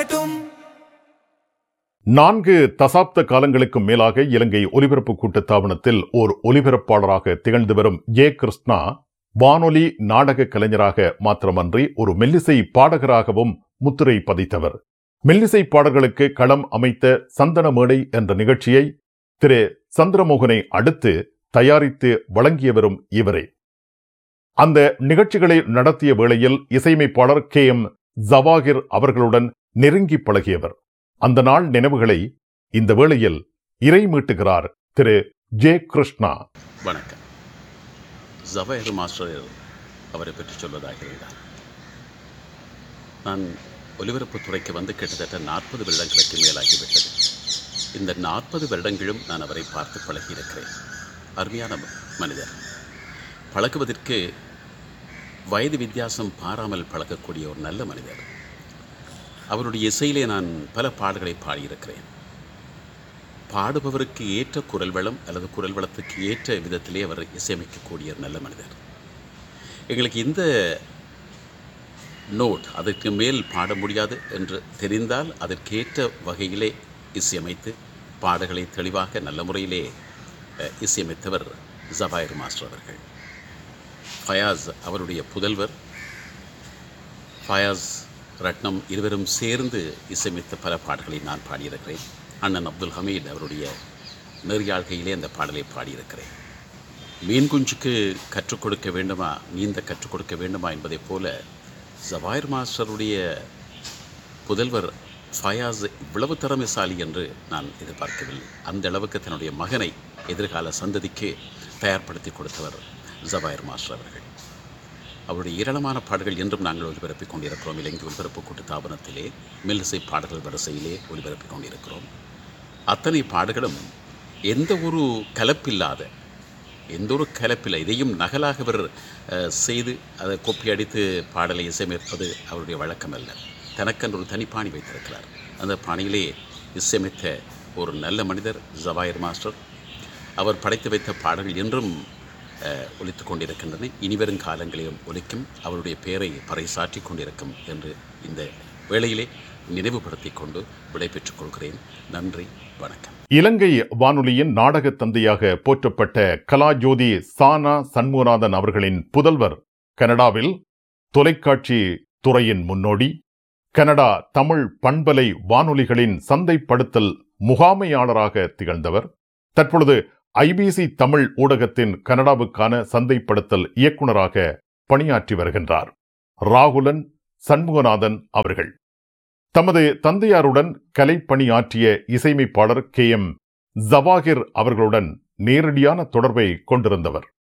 பறக்கட்டும் நான்கு தசாப்த காலங்களுக்கு மேலாக இலங்கை ஒலிபரப்பு கூட்டத்தாபனத்தில் ஓர் ஒலிபரப்பாளராக திகழ்ந்து வரும் ஏ கிருஷ்ணா வானொலி நாடக கலைஞராக மாத்திரமன்றி ஒரு மெல்லிசை பாடகராகவும் முத்திரை பதித்தவர் மெல்லிசை பாடல்களுக்கு களம் அமைத்த சந்தன மேடை என்ற நிகழ்ச்சியை திரு சந்திரமோகனை அடுத்து தயாரித்து வழங்கியவரும் இவரே அந்த நிகழ்ச்சிகளை நடத்திய வேளையில் இசையமைப்பாளர் கே எம் ஜவாகிர் அவர்களுடன் நெருங்கி பழகியவர் அந்த நாள் நினைவுகளை இந்த வேளையில் இறை மீட்டுகிறார் திரு ஜே கிருஷ்ணா வணக்கம் ஜவஹர் மாஸ்டர் அவரை பற்றி சொல்வதாக இருந்தார் நான் ஒலிபரப்புத் துறைக்கு வந்து கிட்டத்தட்ட நாற்பது வருடங்களுக்கு மேலாகிவிட்டது இந்த நாற்பது வருடங்களும் நான் அவரை பார்த்து பழகியிருக்கிறேன் அருமையான ம- மனிதர் பழகுவதற்கு வயது வித்தியாசம் பாராமல் பழகக்கூடிய ஒரு நல்ல மனிதர் அவருடைய இசையிலே நான் பல பாடல்களை பாடியிருக்கிறேன் பாடுபவருக்கு ஏற்ற குரல் வளம் அல்லது குரல் வளத்துக்கு ஏற்ற விதத்திலே அவர் இசையமைக்கக்கூடிய ஒரு நல்ல மனிதர் எங்களுக்கு இந்த நோட் அதற்கு மேல் பாட முடியாது என்று தெரிந்தால் அதற்கேற்ற வகையிலே இசையமைத்து பாடல்களை தெளிவாக நல்ல முறையிலே அஹ், இசையமைத்தவர் ஜபாயர் மாஸ்டர் அவர்கள் ஃபயாஸ் அவருடைய புதல்வர் ஃபயாஸ் ரட்னம் இருவரும் சேர்ந்து இசையமைத்த பல பாடல்களை நான் பாடியிருக்கிறேன் அண்ணன் அப்துல் ஹமீத் அவருடைய நெறியாழ்கையிலே அந்த பாடலை பாடியிருக்கிறேன் மீன் குஞ்சுக்கு கற்றுக் கொடுக்க வேண்டுமா நீந்த கற்றுக் கொடுக்க வேண்டுமா என்பதைப் போல ஜவாயர் மாஸ்டருடைய புதல்வர் ஃபயாஸ் இவ்வளவு திறமைசாலி என்று நான் எதிர்பார்க்கவில்லை அந்த அளவுக்கு தன்னுடைய மகனை எதிர்கால சந்ததிக்கு தயார்படுத்தி கொடுத்தவர் ஜவாயர் மாஸ்டர் அவர்கள் அவருடைய ஏராளமான பாடல்கள் என்றும் நாங்கள் ஒலிபரப்பிக் கொண்டிருக்கிறோம் இலங்கை ஒலிபரப்பு கூட்டு தாபனத்திலே மெல்லிசை பாடல்கள் வரிசையிலே ஒலிபரப்பிக் கொண்டிருக்கிறோம் அத்தனை பாடல்களும் எந்த ஒரு கலப்பில்லாத எந்த ஒரு கலப்பில்லை இதையும் நகலாக அவர் அஹ், செய்து அதை கொப்பி அடித்து பாடலை இசையமைப்பது அவருடைய வழக்கம் அல்ல தனக்கென்று ஒரு தனிப்பாணி வைத்திருக்கிறார் அந்த பாணியிலே இசையமைத்த ஒரு நல்ல மனிதர் ஜவாயர் மாஸ்டர் அவர் படைத்து வைத்த பாடல்கள் என்றும் அஹ், ஒலித்துக் கொண்டிருக்கின்றன இனிவரும் காலங்களிலும் ஒலிக்கும் அவருடைய பெயரை பறைசாற்றிக் கொண்டிருக்கும் என்று இந்த வேளையிலே நினைவுபடுத்திக் கொண்டு விடைபெற்றுக் கொள்கிறேன் நன்றி வணக்கம் இலங்கை வானொலியின் நாடக தந்தையாக போற்றப்பட்ட கலாஜோதி சானா சண்முகநாதன் அவர்களின் புதல்வர் கனடாவில் தொலைக்காட்சி துறையின் முன்னோடி கனடா தமிழ் பண்பலை வானொலிகளின் சந்தைப்படுத்தல் முகாமையாளராக திகழ்ந்தவர் தற்பொழுது ஐபிசி தமிழ் ஊடகத்தின் கனடாவுக்கான சந்தைப்படுத்தல் இயக்குனராக பணியாற்றி வருகின்றார் ராகுலன் சண்முகநாதன் அவர்கள் தமது தந்தையாருடன் கலைப்பணியாற்றிய இசையமைப்பாளர் கே எம் ஜவாகிர் அவர்களுடன் நேரடியான தொடர்பை கொண்டிருந்தவர்